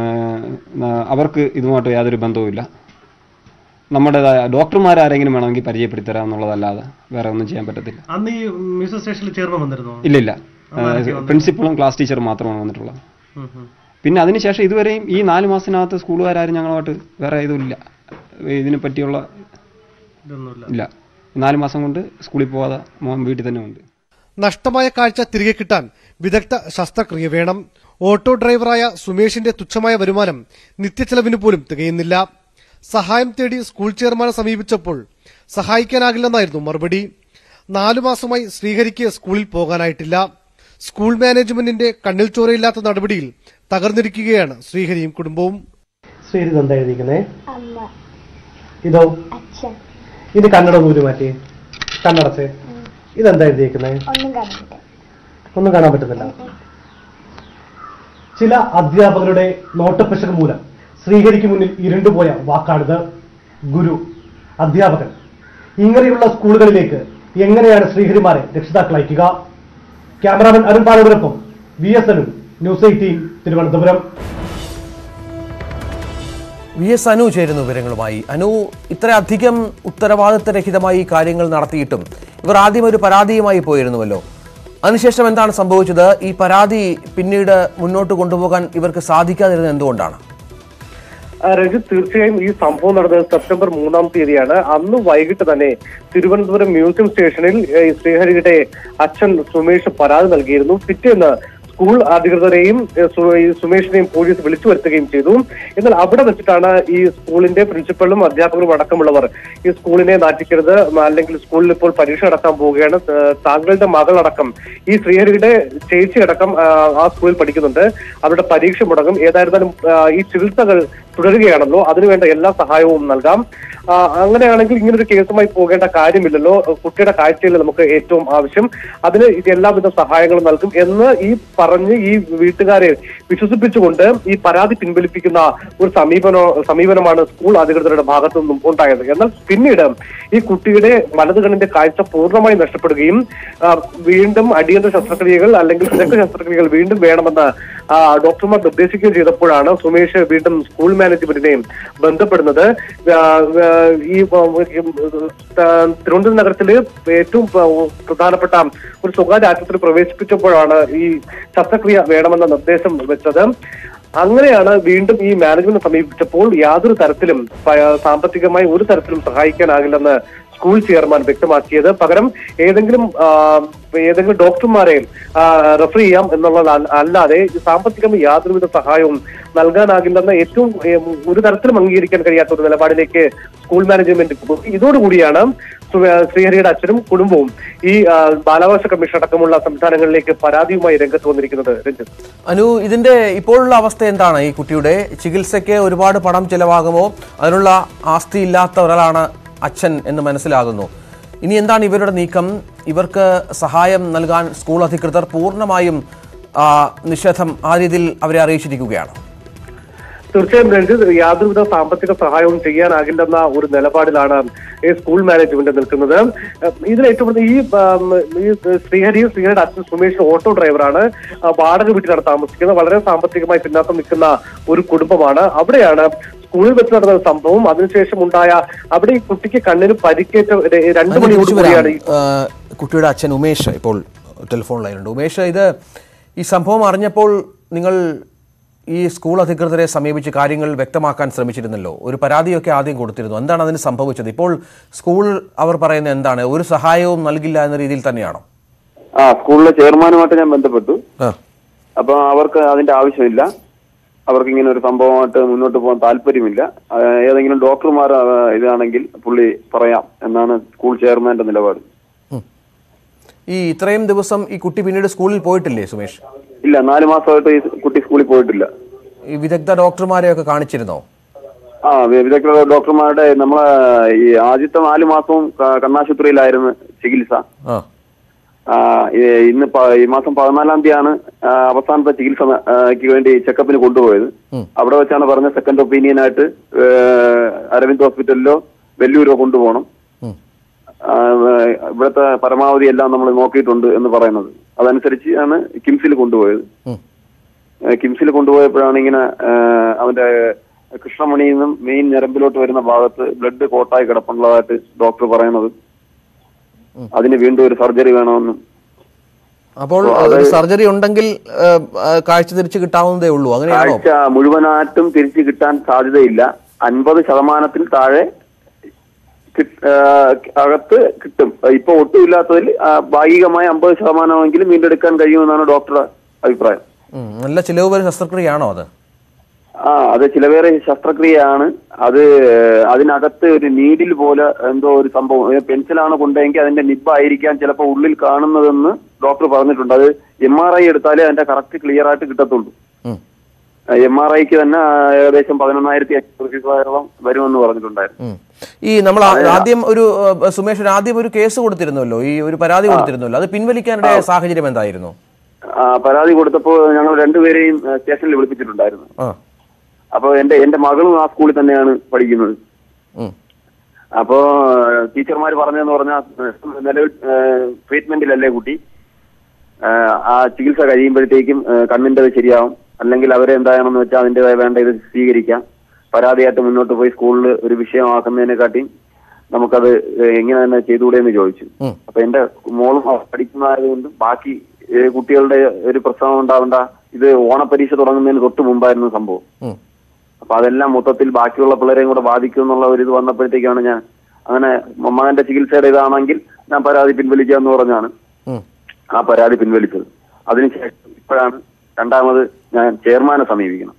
ആഹ് അവർക്ക് ഇതുമായിട്ട് യാതൊരു ബന്ധവുമില്ല നമ്മുടേതായ ഡോക്ടർമാരാരെങ്കിലും വേണമെങ്കിൽ പരിചയപ്പെടുത്തി തരാം എന്നുള്ളതല്ലാതെ വേറെ ഒന്നും ചെയ്യാൻ പറ്റത്തില്ല അന്ന് ഈ മ്യൂസിക് സ്റ്റേഷനിൽ ചേർന്ന് വന്നിരുന്നോ ഇല്ലില്ല ആരൊക്കെ വന്നത്? പ്രിൻസിപ്പളും ക്ലാസ് ടീച്ചറും മാത്രമാണ് വന്നിട്ടുള്ളത് ഉം, ഉം. പിന്നെ അതിനുശേഷം ഇതുവരെയും ഈ നാല് മാസത്തിനകത്ത് സ്കൂളുകാരും ഞങ്ങളുമായിട്ട് വേറെ ഇതുമില്ല ഇതിനെ പറ്റിയുള്ള ഇതൊന്നുമില്ല ഇല്ല നാല് മാസം കൊണ്ട് സ്കൂളിൽ പോകാതെ മോൻ വീട്ടിൽ തന്നെ ഉണ്ട് നഷ്ടമായ കാഴ്ച തിരികെ കിട്ടാൻ വിദഗ്ധ ശസ്ത്രക്രിയ വേണം ഓട്ടോ ഡ്രൈവറായ സുമേഷിന്റെ തുച്ഛമായ വരുമാനം നിത്യച്ചെലവിന് പോലും തികയുന്നില്ല സഹായം തേടി സ്കൂൾ ചെയർമാനെ സമീപിച്ചപ്പോൾ സഹായിക്കാനാകില്ലെന്നായിരുന്നു മറുപടി നാലു മാസമായി ശ്രീഹരിക്ക് സ്കൂളിൽ പോകാനായിട്ടില്ല സ്കൂൾ മാനേജ്മെന്റിന്റെ കണ്ണിൽ ചോരയില്ലാത്ത നടപടിയിൽ തകർന്നിരിക്കുകയാണ് ശ്രീഹരിയും കുടുംബവും ശ്രീഹരി എന്താ എഴുതിക്കുന്നേ അമ്മ ഇതോ അച്ഛൻ ഇത് കണ്ണട നൂല് മാറ്റി കണ്ണടച്ച് ഇതെന്താ എഴുതിയേക്കുന്നേ ഒന്നും കണ്ടിട്ട് ഒന്നും കാണാൻ പറ്റുന്നില്ല ചില അധ്യാപകരുടെ നോട്ടപ്പിശക് മൂലം ശ്രീഹരിക്ക് മുന്നിൽ ഇരുണ്ടുപോയ വാക്കാണിത് ഗുരു അധ്യാപകൻ ഇങ്ങനെയുള്ള സ്കൂളുകളിലേക്ക് എങ്ങനെയാണ് ശ്രീഹരിമാരെ രക്ഷിതാക്കൾ അയക്കുക ക്യാമറാമാൻ അരുൺ പാലവരൊപ്പം V S Anu news eighteen Thiruvananthapuram V S Anu ചേരുന്നു വിവരങ്ങളുമായി അനു ഇത്രയധികം ഉത്തരവാദിത്തരഹിതമായി ഈ കാര്യങ്ങൾ നടത്തിയിട്ടും ഇവർ ആദ്യം ഒരു പരാതിയുമായി പോയിരുന്നുവല്ലോ അതിനുശേഷം എന്താണ് സംഭവിച്ചത് ഈ പരാതി പിന്നീട് മുന്നോട്ട് കൊണ്ടുപോകാൻ ഇവർക്ക് സാധിക്കാതിരുന്നത് എന്തുകൊണ്ടാണ് ആ, രജിത് തീർച്ചയായും ഈ സംഭവം നടന്നത് സെപ്റ്റംബർ മൂന്നാം തീയതിയാണ് അന്ന് വൈകിട്ട് തന്നെ തിരുവനന്തപുരം മ്യൂസിയം സ്റ്റേഷനിൽ ഏ, ശ്രീഹരിയുടെ അച്ഛൻ സുമേഷ് പരാതി നൽകിയിരുന്നു പിറ്റേന്ന് സ്കൂൾ അധികൃതരെയും ഏ, സു- ഈ സുമേഷിനെയും പോലീസ് വിളിച്ചു വരുത്തുകയും ചെയ്തു എന്നാൽ അവിടെ വെച്ചിട്ടാണ് ഈ സ്കൂളിന്റെ പ്രിൻസിപ്പലും അധ്യാപകരും അടക്കമുള്ളവർ ഈ സ്കൂളിനെ നാറ്റിക്കരുത് അല്ലെങ്കിൽ സ്കൂളിൽ ഇപ്പോൾ പരീക്ഷ നടക്കാൻ പോവുകയാണ് ഏ, താങ്കളുടെ മകളടക്കം ഈ ശ്രീഹരിയുടെ ചേച്ചി അടക്കം ആ, ആ സ്കൂളിൽ പഠിക്കുന്നുണ്ട് അവരുടെ പരീക്ഷ മുടങ്ങും ഏതായിരുന്നാലും ആ, ഈ ചികിത്സകൾ തുടരുകയാണല്ലോ അതിനുവേണ്ട എല്ലാ സഹായവും നൽകാം ആ, അങ്ങനെയാണെങ്കിൽ ഇങ്ങനൊരു കേസുമായി പോകേണ്ട കാര്യമില്ലല്ലോ കുട്ടിയുടെ കാഴ്ചയിൽ നമുക്ക് ഏറ്റവും ആവശ്യം അതിന് ഇത് എല്ലാവിധ സഹായങ്ങളും നൽകും എന്ന് ഈ പറഞ്ഞ് ഈ വീട്ടുകാരെ വിശ്വസിപ്പിച്ചുകൊണ്ട് ഈ പരാതി പിൻവലിപ്പിക്കുന്ന ഒരു സമീപന സമീപനമാണ് സ്കൂൾ അധികൃതരുടെ ഭാഗത്തു നിന്നും ഉണ്ടായത് എന്നാൽ പിന്നീട് ഈ കുട്ടിയുടെ വലത് കണ്ണിന്റെ കാഴ്ച പൂർണ്ണമായി നഷ്ടപ്പെടുകയും ആ, വീണ്ടും അടിയന്തര ശസ്ത്രക്രിയകൾ അല്ലെങ്കിൽ വിദഗ്ധ ശസ്ത്രക്രിയകൾ വീണ്ടും വേണമെന്ന് ആ, ഡോക്ടർമാർ നിർദ്ദേശിക്കുകയും ചെയ്തപ്പോഴാണ് സുമേഷ് വീണ്ടും സ്കൂൾ മാനേജ്മെന്റിനെ ബന്ധപ്പെടുന്നത് ആ, ആ, ഈ ആ, തിരുവനന്തപുരം നഗരത്തില് ഏറ്റവും പ്ര- പ്രധാനപ്പെട്ട ഒരു സ്വകാര്യ ആശുപത്രി പ്രവേശിപ്പിച്ചപ്പോഴാണ് ഈ ശസ്ത്രക്രിയ വേണമെന്ന നിർദ്ദേശം വെച്ചത് അങ്ങനെയാണ് വീണ്ടും ഈ മാനേജ്മെന്റ് സമീപിച്ചപ്പോൾ യാതൊരു തരത്തിലും പ- സാമ്പത്തികമായി ഒരു തരത്തിലും സഹായിക്കാനാകില്ലെന്ന് സ്കൂൾ ചെയർമാൻ വ്യക്തമാക്കിയത് പകരം ഏതെങ്കിലും ആ, ഏതെങ്കിലും ഡോക്ടർമാരെ ആ, റെഫർ ചെയ്യാം എന്നുള്ളത് അല്ല- അല്ലാതെ സാമ്പത്തികമായി യാതൊരുവിധ സഹായവും നൽകാനാകില്ലെന്ന ഏറ്റവും ഏ, ഒരു തരത്തിലും അംഗീകരിക്കാൻ കഴിയാത്ത ഒരു നിലപാടിലേക്ക് സ്കൂൾ മാനേജ്മെന്റ് പോയി. ഇതോടുകൂടിയാണ് സു- ശ്രീഹരിയുടെ അച്ഛനും കുടുംബവും ഈ ആ, ബാലാവകാശ കമ്മീഷൻ അടക്കമുള്ള സംസ്ഥാനങ്ങളിലേക്ക് പരാതിയുമായി രംഗത്ത് വന്നിരിക്കുന്നത് രഞ്ജിത്ത് അനു ഇതിന്റെ ഇപ്പോഴുള്ള അവസ്ഥ എന്താണ് ഈ കുട്ടിയുടെ ചികിത്സയ്ക്ക് ഒരുപാട് പണം ചിലവാകുമോ അതിനുള്ള ആസ്തി ഇല്ലാത്ത ഒരാളാണ് അച്ഛൻ എന്ന് മനസ്സിലാകുന്നു ഇനി എന്താണ് ഇവരുടെ നീക്കം ഇവർക്ക് സഹായം നൽകാൻ സ്കൂൾ അധികൃതർ പൂർണ്ണമായും ആ, നിഷേധം ആ രീതിയിൽ അവരെ അറിയിച്ചിരിക്കുകയാണ് തീർച്ചയായും രഞ്ജിത്ത് യാതൊരുവിധ സാമ്പത്തിക സഹായവും ചെയ്യാനാകില്ലെന്ന ഒരു നിലപാടിലാണ് ഈ സ്കൂൾ മാനേജ്മെന്റ് നിൽക്കുന്നത് ഏഹ് ഇതിൽ ഏറ്റവും കൂടുതൽ ഈ ആം, ഈ ശ്രീഹരിയും ശ്രീഹരിയുടെ അച്ഛൻ സുമേഷ് ഓട്ടോ ഡ്രൈവറാണ് ആ, വാടക വീട്ടിലാണ് താമസിക്കുന്നത് വളരെ സാമ്പത്തികമായി പിന്നാക്കം നിൽക്കുന്ന ഒരു കുടുംബമാണ് അവിടെയാണ് സ്കൂളിൽ വെച്ച് നടന്ന ഒരു സംഭവം അതിനുശേഷം ഉണ്ടായ അവിടെ ഈ കുട്ടിക്ക് കണ്ണിന് പരിക്കേറ്റ ര- രണ്ട് അതിന് മണിയോട് തിരിച്ചു വരാം. കൂടിയാണ് ഈ ആ, കുട്ടിയുടെ അച്ഛൻ ഉമേഷ് ഇപ്പോൾ ടെലിഫോൺ ലൈനുണ്ട് ഉമേഷ് ഇത് ഈ സംഭവം അറിഞ്ഞപ്പോൾ നിങ്ങൾ ഈ സ്കൂൾ അധികൃതരെ സമീപിച്ച് കാര്യങ്ങൾ വ്യക്തമാക്കാൻ ശ്രമിച്ചിരുന്നല്ലോ ഒരു പരാതിയൊക്കെ ആദ്യം കൊടുത്തിരുന്നു എന്താണ് അതിന് സംഭവിച്ചത് ഇപ്പോൾ സ്കൂൾ അവർ പറയുന്നത് എന്താണ് ഒരു സഹായവും നൽകില്ല എന്ന രീതിയിൽ തന്നെയാണോ ആ സ്കൂളിലെ ചെയർമാനുമായിട്ട് ഞാൻ ബന്ധപ്പെട്ടു ആ. അപ്പൊ അവർക്ക് അതിന്റെ ആവശ്യമില്ല അവർക്ക് ഇങ്ങനെ ഒരു സംഭവമായിട്ട് മുന്നോട്ട് പോകാൻ താല്പര്യമില്ല ആ, ഏതെങ്കിലും ഡോക്ടർമാർ ആ, ഇതാണെങ്കിൽ പുള്ളി പറയാം എന്നാണ് സ്കൂൾ ചെയർമാന്റെ നിലപാട് ഈ ഇത്രയും ദിവസം ഈ കുട്ടി പിന്നീട് സ്കൂളിൽ പോയിട്ടില്ലേ സുമേഷ് ഇല്ല നാല് മാസമായിട്ട് ഈ കുട്ടി സ്കൂളിൽ പോയിട്ടില്ല ഈ വിദഗ്ധ ഡോക്ടർമാരെയൊക്കെ കാണിച്ചിരുന്നോ ആ വിദഗ്ധ ഡോക്ടർമാരുടെ നമ്മളെ ഈ ആദ്യത്തെ നാല് മാസവും ക- കണ്ണാശുപത്രിയിലായിരുന്നു ചികിത്സ ആ ആ, ഈ- ഇന്ന് പ- ഈ മാസം പതിനാലാം തീയതിയാണ് ആ, അവസാനത്തെ ചികിത്സയ്ക്ക് വേണ്ടി ചെക്കപ്പിന് കൊണ്ടുപോയത് അവിടെ വെച്ചാണ് പറഞ്ഞ സെക്കൻഡ് ഒപ്പീനിയൻ ആയിട്ട് ഏഹ്, അരവിന്ദ് ഹോസ്പിറ്റലിലോ വെല്ലൂരോ കൊണ്ടുപോകണം ആ, ഏഹ്, ഇവിടുത്തെ പരമാവധി എല്ലാം നമ്മൾ നോക്കിയിട്ടുണ്ട് എന്ന് പറയുന്നത് അതനുസരിച്ചാണ് കിംസിൽ കൊണ്ടുപോയത് ഏഹ്, കിംസിൽ കൊണ്ടുപോയപ്പോഴാണ് ഇങ്ങനെ ഏഹ്, അവന്റെ കൃഷ്ണമണിയിൽ നിന്നും മെയിൻ ഞരമ്പിലോട്ട് വരുന്ന ഭാഗത്ത് ബ്ലഡ് കോട്ടായി കിടപ്പുള്ളതായിട്ട് ഡോക്ടർ പറയുന്നത് അതിന് വീണ്ടും ഒരു സർജറി വേണമെന്നും അപ്പോൾ അപ്പോൾ അത് ഒരു സർജറി ഉണ്ടെങ്കിൽ ആ, ആ, കാഴ്ച തിരിച്ചു കിട്ടാവുന്നതേ ഉള്ളൂ അങ്ങനെയാണോ കാഴ്ച മുഴുവനായിട്ടും തിരിച്ചു കിട്ടാൻ സാധ്യതയില്ല അൻപത് ശതമാനത്തിൽ താഴെ കിട്ട്- ആ, അകത്ത് കിട്ടും ഇപ്പൊ ഒട്ടും ഇല്ലാത്തതിൽ ആ, ഭാഗികമായി അമ്പത് ശതമാനമെങ്കിലും വീണ്ടെടുക്കാൻ കഴിയുമെന്നാണ് ഡോക്ടറുടെ അഭിപ്രായം ഉം, നല്ല ചിലവ് വരും ശസ്ത്രക്രിയയാണോ അത് ആ അത് ചിലവേറെ ശസ്ത്രക്രിയയാണ് അത് അതിനകത്ത് ഒരു നീഡിൽ പോലെ എന്തോ ഒരു സംഭവം ഏ, പെൻസിലാണ് കൊണ്ടെങ്കിൽ അതിന്റെ നിബായിരിക്കാം ചിലപ്പോൾ ഉള്ളിൽ കാണുന്നതെന്ന് ഡോക്ടർ പറഞ്ഞിട്ടുണ്ട് അത് എം ആർ ഐ എടുത്താലേ അതിന്റെ കറക്റ്റ് ക്ലിയർ ആയിട്ട് കിട്ടത്തുള്ളൂ ഉം. എം ആർ ഐക്ക് തന്നെ ആ, ഏകദേശം പതിനൊന്നായിരത്തി അഞ്ഞൂറ് രൂപയോളം വരുമെന്ന് പറഞ്ഞിട്ടുണ്ടായിരുന്നു ഉം. ഈ നമ്മൾ ആ- ആദ്യം ഒരു ആ, സുമേഷ് ഒരു ആദ്യം ഒരു കേസ് കൊടുത്തിരുന്നല്ലോ ഈ ഒരു പരാതി കൊടുത്തിരുന്നല്ലോ അത് പിൻവലിക്കാനിടയായ സാഹചര്യം എന്തായിരുന്നു ആ, പരാതി കൊടുത്തപ്പോൾ ഞങ്ങൾ രണ്ടുപേരെയും ആ, സ്റ്റേഷനിൽ വിളിപ്പിച്ചിട്ടുണ്ടായിരുന്നു ആ അപ്പോൾ എന്റെ എന്റെ മകളും ആ സ്കൂളിൽ തന്നെയാണ് പഠിക്കുന്നത് ഉം. അപ്പോ ടീച്ചർമാർ പറഞ്ഞതെന്ന് പറഞ്ഞാൽ നിലവിൽ ട്രീറ്റ്മെന്റിലല്ലേ കുട്ടി ആ, ആ ചികിത്സ കഴിയുമ്പോഴത്തേക്കും ആ, കണ്ണിൻ്റെത് ശരിയാവും അല്ലെങ്കിൽ അവരെ എന്താണെന്ന് വെച്ചാൽ അതിൻ്റെതായ വേണ്ട ഇത് സ്വീകരിക്കാം പരാതിയായിട്ട് മുന്നോട്ട് പോയി സ്കൂളിൽ ഒരു വിഷയമാക്കുന്നതിനെക്കാട്ടിയും നമുക്കത് എങ്ങനെ തന്നെ ചെയ്തുകൂടെ എന്ന് ചോദിച്ചു ഉം. അപ്പൊ എന്റെ മോളും പഠിക്കുന്നതായതുകൊണ്ടും ബാക്കി ഏ, കുട്ടികളുടെ ഒരു പ്രശ്നം ഉണ്ടാവേണ്ട ഇത് ഓണപരീക്ഷ തുടങ്ങുന്നതിന് തൊട്ട് മുമ്പായിരുന്നു സംഭവം ഉം. അപ്പൊ അതെല്ലാം മൊത്തത്തിൽ ബാക്കിയുള്ള പിള്ളേരെയും കൂടെ ബാധിക്കും എന്നുള്ള ഒരു ഇത് വന്നപ്പോഴത്തേക്കാണ് ഞാൻ അങ്ങനെ മകന്റെ ചികിത്സയുടെ ഇതാണെങ്കിൽ ഞാൻ പരാതി പിൻവലിക്കാന്ന് പറഞ്ഞാണ് ഉം. ആ പരാതി പിൻവലിച്ചത് അതിനുശേഷം ഇപ്പോഴാണ് രണ്ടാമത് ഞാൻ ചെയർമാനെ സമീപിക്കണം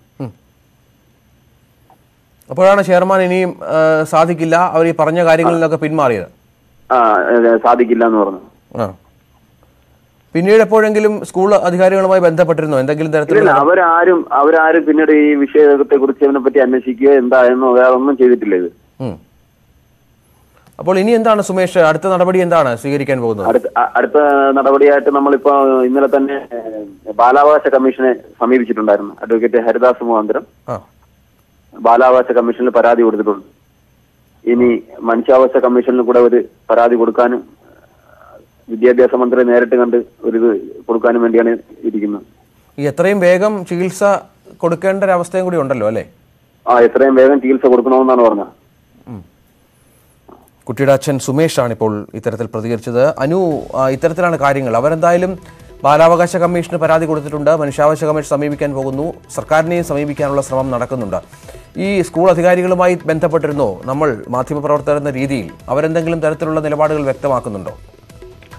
അപ്പോഴാണ് ചെയർമാൻ ഇനിയും ആ, സാധിക്കില്ല അവർ ഈ പറഞ്ഞ കാര്യങ്ങളിൽ നിന്നൊക്കെ പിന്മാറിയത് ആ ഏ, സാധിക്കില്ല എന്ന് പറഞ്ഞു ആ പിന്നീട് എപ്പോഴെങ്കിലും സ്കൂൾ അധികാരികളുമായി ബന്ധപ്പെട്ടിരുന്നോ എന്തെങ്കിലും ഇല്ല തരത്തിലുള്ള അവരാരും അവരാരും പിന്നീട് ഈ വിഷയത്തെ കുറിച്ച് ഇതിനെ പറ്റി അന്വേഷിക്കുകയോ എന്തായെന്നോ വേറെ ഒന്നും ചെയ്തിട്ടില്ല ഇത് ഉം. അപ്പോൾ ഇനി എന്താണ് സുമേഷ് അടുത്ത നടപടി എന്താണ് സ്വീകരിക്കാൻ പോകുന്നത് അടുത്ത അ- അടുത്ത നടപടിയായിട്ട് നമ്മളിപ്പോ ഇന്നലെ തന്നെ ഏ, ബാലാവകാശ കമ്മീഷനെ സമീപിച്ചിട്ടുണ്ടായിരുന്നു അഡ്വക്കേറ്റ് ഹരിദാസ് മുഖാന്തരം ആ ബാലാവകാശ കമ്മീഷനിൽ പരാതി കൊടുത്തിട്ടുണ്ട് ഇനി മനുഷ്യാവകാശ കമ്മീഷനിൽ കൂടെ ഒരു പരാതി കൊടുക്കാനും വിദ്യാഭ്യാസ മന്ത്രി നേരിട്ട് കണ്ട് ഒരു ഇത് കൊടുക്കാനും വേണ്ടിയാണ് ഇരിക്കുന്നത് ഈ എത്രയും വേഗം ചികിത്സ കൊടുക്കേണ്ട ഒരു അവസ്ഥയും കൂടി ഉണ്ടല്ലോ അല്ലേ ആ എത്രയും വേഗം ചികിത്സ കൊടുക്കണമെന്നാണ് പറഞ്ഞത് കുട്ടിയുടെ അച്ഛൻ സുമേഷ് ആണ് ഇപ്പോൾ ഇത്തരത്തിൽ പ്രതികരിച്ചത് അനു ആ, ഇത്തരത്തിലാണ് കാര്യങ്ങൾ അവരെന്തായാലും ബാലാവകാശ കമ്മീഷന് പരാതി കൊടുത്തിട്ടുണ്ട് മനുഷ്യാവകാശ കമ്മീഷൻ സമീപിക്കാൻ പോകുന്നു സർക്കാരിനെയും സമീപിക്കാനുള്ള ശ്രമം നടക്കുന്നുണ്ട് ഈ സ്കൂൾ അധികാരികളുമായി ബന്ധപ്പെട്ടിരുന്നോ നമ്മൾ മാധ്യമപ്രവർത്തകർ എന്ന രീതിയിൽ അവരെന്തെങ്കിലും തരത്തിലുള്ള നിലപാടുകൾ വ്യക്തമാക്കുന്നുണ്ടോ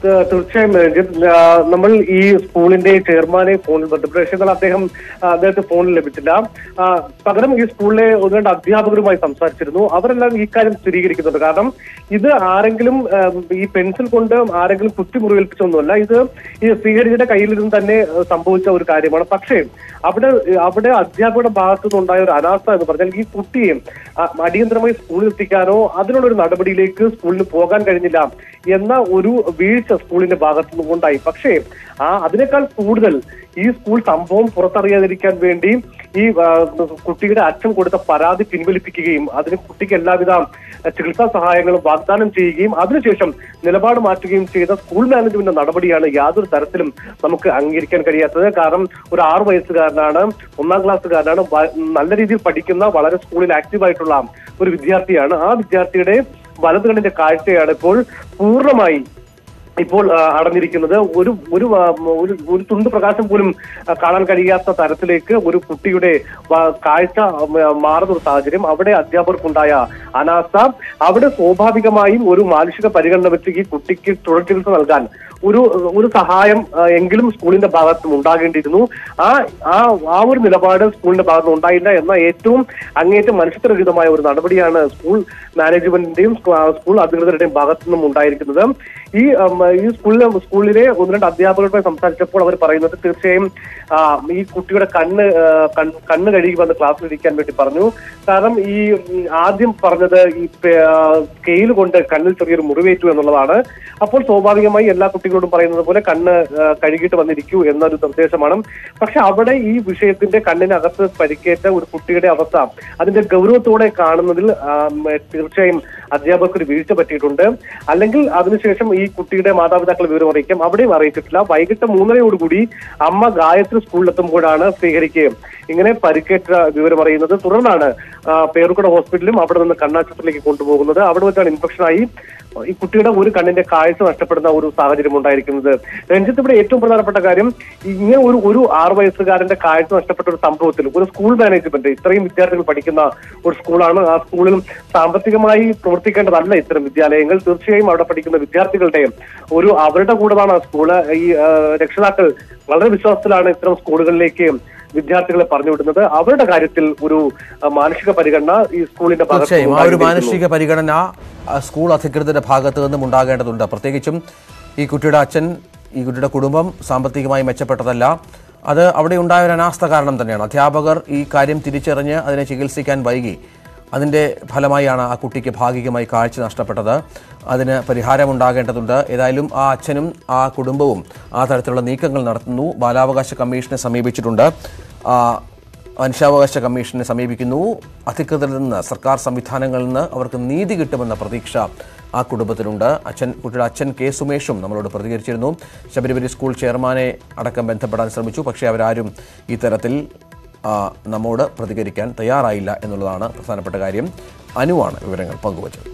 ത- തീർച്ചയായും രഞ്ജിത്ത് ആ, നമ്മൾ ഈ സ്കൂളിന്റെ ചെയർമാനെ ഫോണിൽ ബന്ധപ്പെട്ടു എന്നാൽ അദ്ദേഹം ആ, അദ്ദേഹത്തെ ഫോണിൽ ലഭിച്ചില്ല ആ, പകരം ഈ സ്കൂളിലെ ഒന്ന് രണ്ട് അധ്യാപകരുമായി സംസാരിച്ചിരുന്നു അവരെല്ലാം ഈ കാര്യം സ്ഥിരീകരിക്കുന്നുണ്ട് കാരണം ഇത് ആരെങ്കിലും ആ, ഈ പെൻസിൽ കൊണ്ട് ആരെങ്കിലും കുത്തി മുറിവേൽപ്പിച്ചൊന്നുമല്ല ഇത് ഈ ശ്രീഹരിയുടെ കയ്യിലിരുന്ന് തന്നെ ആ, സംഭവിച്ച ഒരു കാര്യമാണ് പക്ഷേ അവിടെ അവിടെ അധ്യാപകരുടെ ഭാഗത്തു നിന്നുണ്ടായ ഒരു അനാസ്ഥ എന്ന് പറഞ്ഞാൽ ഈ കുട്ടിയെ ആ, അടിയന്തരമായി സ്കൂളിൽ എത്തിക്കാനോ അതിനുള്ള ഒരു നടപടിയിലേക്ക് സ്കൂളിന് പോകാൻ കഴിഞ്ഞില്ല എന്ന ഒരു വീഴ്ച സ്കൂളിന്റെ ഭാഗത്തു നിന്നുണ്ടായി പക്ഷേ ആ അതിനേക്കാൾ കൂടുതൽ ഈ സ്കൂൾ സംഭവം പുറത്തറിയാതിരിക്കാൻ വേണ്ടി ഈ ആ, കുട്ടിയുടെ അച്ഛൻ കൊടുത്ത പരാതി പിൻവലിപ്പിക്കുകയും അതിന് കുട്ടിക്ക് എല്ലാവിധ ചികിത്സാ സഹായങ്ങളും വാഗ്ദാനം ചെയ്യുകയും അതിനുശേഷം നിലപാട് മാറ്റുകയും ചെയ്ത സ്കൂൾ മാനേജ്മെന്റ് നടപടിയാണ് യാതൊരു തരത്തിലും നമുക്ക് അംഗീകരിക്കാൻ കഴിയാത്തത് കാരണം ഒരു ആറു വയസ്സുകാരനാണ് ഒന്നാം ക്ലാസ്സുകാരനാണ് വ- നല്ല രീതിയിൽ പഠിക്കുന്ന വളരെ സ്കൂളിൽ ആക്റ്റീവ് ആയിട്ടുള്ള ഒരു വിദ്യാർത്ഥിയാണ് ആ വിദ്യാർത്ഥിയുടെ വലതുകണ്ണിന്റെ കാഴ്ചയാണ് ഇപ്പോൾ പൂർണ്ണമായി ഇപ്പോൾ ആ, അടഞ്ഞിരിക്കുന്നത് ഒരു ഒരു ആ, ഒരു ഒരു തുണ്ട് പ്രകാശം പോലും ആ, കാണാൻ കഴിയാത്ത തരത്തിലേക്ക് ഒരു കുട്ടിയുടെ വ- കാഴ്ച ആ, മാറുന്ന ഒരു സാഹചര്യം അവിടെ അധ്യാപകർക്കുണ്ടായ അനാസ്ഥ അവിടെ സ്വാഭാവികമായും ഒരു മാനുഷിക പരിഗണന വെച്ച് ഈ കുട്ടിക്ക് തുടർ ചികിത്സ നൽകാൻ ഒരു ഒരു സഹായം ആ, എങ്കിലും സ്കൂളിന്റെ ഭാഗത്തും ഉണ്ടാകേണ്ടിയിരുന്നു ആ ആ ആ ഒരു നിലപാട് സ്കൂളിന്റെ ഭാഗത്ത് ഉണ്ടായില്ല എന്ന ഏറ്റവും അങ്ങേറ്റം മനുഷ്യത്വരഹിതമായ ഒരു നടപടിയാണ് സ്കൂൾ മാനേജ്മെന്റിന്റെയും സ്കൂ- ആ, സ്കൂൾ അധികൃതരുടെയും ഭാഗത്തു നിന്നും ഉണ്ടായിരിക്കുന്നത് ഈ ഉം, ഈ സ്കൂളിലെ സ്കൂളിലെ ഒന്ന് രണ്ട് അധ്യാപകരുമായി സംസാരിച്ചപ്പോൾ അവർ പറയുന്നത് തീർച്ചയായും ആ, ഈ കുട്ടിയുടെ കണ്ണ് ആ, കൺ- കണ്ണ് കഴുകി വന്ന് ക്ലാസ്സിൽ ഇരിക്കാൻ വേണ്ടി പറഞ്ഞു കാരണം ഈ ഉം, ആദ്യം പറഞ്ഞത് ഈ സ്കെയിൽ കൊണ്ട് കണ്ണിൽ ചെറിയൊരു മുറിവേറ്റു എന്നുള്ളതാണ് അപ്പോൾ സ്വാഭാവികമായി എല്ലാ കുട്ടികളോടും പറയുന്നത് പോലെ കണ്ണ് ആ, കഴുകിയിട്ട് വന്നിരിക്കൂ എന്നൊരു നിർദ്ദേശമാണ് പക്ഷെ അവിടെ ഈ വിഷയത്തിന്റെ കണ്ണിനകത്ത് പരിക്കേറ്റ ഒരു കുട്ടിയുടെ അവസ്ഥ അതിന്റെ ഗൗരവത്തോടെ കാണുന്നതിൽ ആ, ഉം, തീർച്ചയായും അധ്യാപകർക്ക് ഒരു വീഴ്ച പറ്റിയിട്ടുണ്ട് അല്ലെങ്കിൽ അതിനുശേഷം ഈ കുട്ടിയുടെ മാതാപിതാക്കൾ വിവരം അറിയിക്കാം അവിടെയും അറിയിച്ചിട്ടില്ല വൈകിട്ട് മൂന്നരയോടുകൂടി അമ്മ ഗായത്രി സ്കൂളിലെത്തുമ്പോഴാണ് ശ്രീഹരിക്ക് ഇങ്ങനെ പരിക്കേറ്റ വിവരം അറിയുന്നത് തുടർന്നാണ് ആ, പേരുക്കട ഹോസ്പിറ്റലും അവിടെ നിന്ന് കണ്ണാശുപത്രിയിലേക്ക് കൊണ്ടുപോകുന്നത് അവിടെ വെച്ചാണ് ഇൻഫെക്ഷനായി ഈ കുട്ടിയുടെ ഒരു കണ്ണിന്റെ കാഴ്ച നഷ്ടപ്പെടുന്ന ഒരു സാഹചര്യം ഉണ്ടായിരിക്കുന്നത് രഞ്ജിത്ത് ഇവിടെ ഏറ്റവും പ്രധാനപ്പെട്ട കാര്യം ഇങ്ങനെ ഒരു ഒരു ആറ് വയസ്സുകാരന്റെ കാഴ്ച നഷ്ടപ്പെട്ട ഒരു സംഭവത്തിൽ ഒരു സ്കൂൾ മാനേജ്മെന്റ് ഇത്രയും വിദ്യാർത്ഥികൾ പഠിക്കുന്ന ഒരു സ്കൂളാണ് ആ സ്കൂളിൽ സാമ്പത്തികമായി പ്രവർത്തിക്കേണ്ടതല്ല ഇത്തരം വിദ്യാലയങ്ങൾ തീർച്ചയായും അവിടെ പഠിക്കുന്ന വിദ്യാർത്ഥികളുടെ ഒരു അവരുടെ കൂടെയാണ് ആ സ്കൂള് ഈ ആ, രക്ഷിതാക്കൾ വളരെ വിശ്വാസത്തിലാണ് ഇത്തരം സ്കൂളുകളിലേക്ക് വിദ്യാർത്ഥികളെ പറഞ്ഞു വിടുന്നത് അവരുടെ കാര്യത്തിൽ ഒരു ആ, മാനുഷിക പരിഗണന ഈ സ്കൂളിന്റെ ഭാഗത്ത് തീർച്ചയായും ആ ഒരു ഉണ്ടായിരിക്കുന്നു. മാനുഷിക പരിഗണന ആ, സ്കൂൾ അധികൃതരുടെ ഭാഗത്തു നിന്നും ഉണ്ടാകേണ്ടതുണ്ട് പ്രത്യേകിച്ചും ഈ കുട്ടിയുടെ അച്ഛൻ ഈ കുട്ടിയുടെ കുടുംബം സാമ്പത്തികമായി മെച്ചപ്പെട്ടതല്ല അത് അവിടെ ഉണ്ടായ ഒരു അനാസ്ഥ കാരണം തന്നെയാണ് അധ്യാപകർ ഈ കാര്യം തിരിച്ചറിഞ്ഞ് അതിനെ ചികിത്സിക്കാൻ വൈകി അതിൻ്റെ ഫലമായാണ് ആ കുട്ടിക്ക് ഭാഗികമായി കാഴ്ച നഷ്ടപ്പെട്ടത് അതിന് പരിഹാരമുണ്ടാകേണ്ടതുണ്ട് ഏതായാലും ആ അച്ഛനും ആ കുടുംബവും ആ തരത്തിലുള്ള നീക്കങ്ങൾ നടത്തുന്നു ബാലാവകാശ കമ്മീഷനെ സമീപിച്ചിട്ടുണ്ട് ആ, മനുഷ്യാവകാശ കമ്മീഷനെ സമീപിക്കുന്നു അധികൃതരിൽ നിന്ന് സർക്കാർ സംവിധാനങ്ങളിൽ നിന്ന് അവർക്ക് നീതി കിട്ടുമെന്ന പ്രതീക്ഷ ആ കുടുംബത്തിനുണ്ട് അച്ഛൻ കുട്ടിയുടെ അച്ഛൻ കെ സുമേഷും നമ്മളോട് പ്രതികരിച്ചിരുന്നു ശബരിമല സ്കൂൾ ചെയർമാനെ അടക്കം ബന്ധപ്പെടാൻ ശ്രമിച്ചു പക്ഷേ അവരാരും ഈ തരത്തിൽ ആ, നമ്മോട് പ്രതികരിക്കാൻ തയ്യാറായില്ല എന്നുള്ളതാണ് പ്രധാനപ്പെട്ട കാര്യം അനുവാണ് വിവരങ്ങൾ പങ്കുവച്ചത്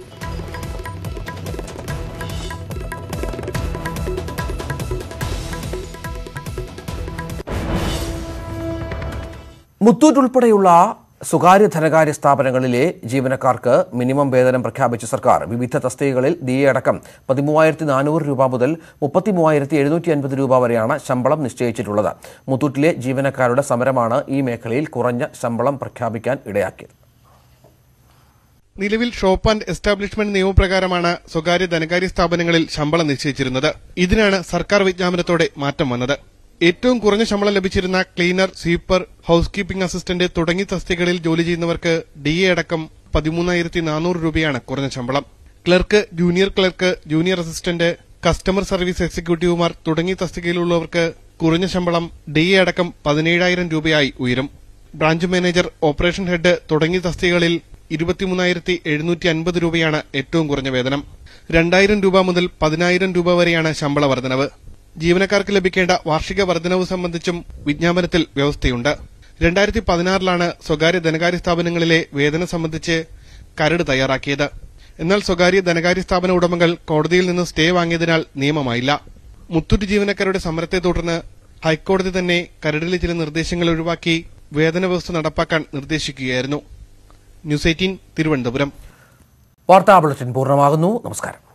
മുത്തൂറ്റ് ഉൾപ്പെടെയുള്ള സ്വകാര്യ ധനകാര്യ സ്ഥാപനങ്ങളിലെ ജീവനക്കാർക്ക് മിനിമം വേതനം പ്രഖ്യാപിച്ച സർക്കാർ വിവിധ തസ്തികകളിൽ ഡി എ അടക്കം പതിമൂവായിരത്തി നാനൂറ് രൂപ മുതൽ മുപ്പത്തി മൂവായിരത്തി എഴുന്നൂറ്റി അൻപത് രൂപ വരെയാണ് ശമ്പളം നിശ്ചയിച്ചിട്ടുള്ളത് മുത്തൂറ്റിലെ ജീവനക്കാരുടെ സമരമാണ് ഈ മേഖലയിൽ കുറഞ്ഞ ശമ്പളം പ്രഖ്യാപിക്കാൻ ഇടയാക്കിയത് നിലവിൽ ഷോപ്പ് ആൻഡ് എസ്റ്റാബ്ലിഷ്മെന്റ് നിയമപ്രകാരമാണ് സ്വകാര്യ ധനകാര്യ സ്ഥാപനങ്ങളിൽ ശമ്പളം നിശ്ചയിച്ചിരുന്നത് ഇതിനാണ് സർക്കാർ വിജ്ഞാപനത്തോടെ മാറ്റം വന്നത് ഏറ്റവും കുറഞ്ഞ ശമ്പളം ലഭിച്ചിരുന്ന cleaner sweeper house keeping assistant തുടങ്ങിയ തസ്തികകളിൽ ജോലി ചെയ്യുന്നവർക്ക് ഡി എ അടക്കം പതിമൂന്നായിരത്തി നാനൂറ് രൂപയാണ് കുറഞ്ഞ ശമ്പളം clerk junior clerk junior assistant customer service എക്സിക്യൂട്ടീവുമാർ തുടങ്ങിയ തസ്തികയിലുള്ളവർക്ക് കുറഞ്ഞ ശമ്പളം ഡി എ അടക്കം പതിനേഴായിരം രൂപയായി ഉയരും ബ്രാഞ്ച് മാനേജർ ഓപ്പറേഷൻ ഹെഡ് തുടങ്ങിയ തസ്തികകളിൽ ഇരുപത്തിമൂന്നായിരത്തി എഴുന്നൂറ്റി അൻപത് രൂപയാണ് ഏറ്റവും കുറഞ്ഞ വേതനം രണ്ടായിരം രൂപ മുതൽ പതിനായിരം രൂപ വരെയാണ് ശമ്പള വർധനവ് ജീവനക്കാർക്ക് ലഭിക്കേണ്ട വാർഷിക വർധനവ് സംബന്ധിച്ചും വിജ്ഞാപനത്തിൽ വ്യവസ്ഥയുണ്ട് രണ്ടായിരത്തി പതിനാറിലാണ് സ്വകാര്യ ധനകാര്യ സ്ഥാപനങ്ങളിലെ വേതനം സംബന്ധിച്ച് കരട് തയ്യാറാക്കിയത് എന്നാൽ സ്വകാര്യ ധനകാര്യ സ്ഥാപന ഉടമകൾ കോടതിയിൽ നിന്ന് സ്റ്റേ വാങ്ങിയതിനാൽ നിയമമായില്ല മുത്തൂറ്റ് ജീവനക്കാരുടെ സമരത്തെ തുടർന്ന് ഹൈക്കോടതി തന്നെ കരടിലെ ചില നിർദ്ദേശങ്ങൾ ഒഴിവാക്കി വേതന വ്യവസ്ഥ നടപ്പാക്കാൻ നിർദ്ദേശിക്കുകയായിരുന്നു ന്യൂസ് എയ്റ്റീൻ തിരുവനന്തപുരം വാർത്താ ബുള്ളറ്റിൻ പൂർണ്ണമാകുന്നു നമസ്കാരം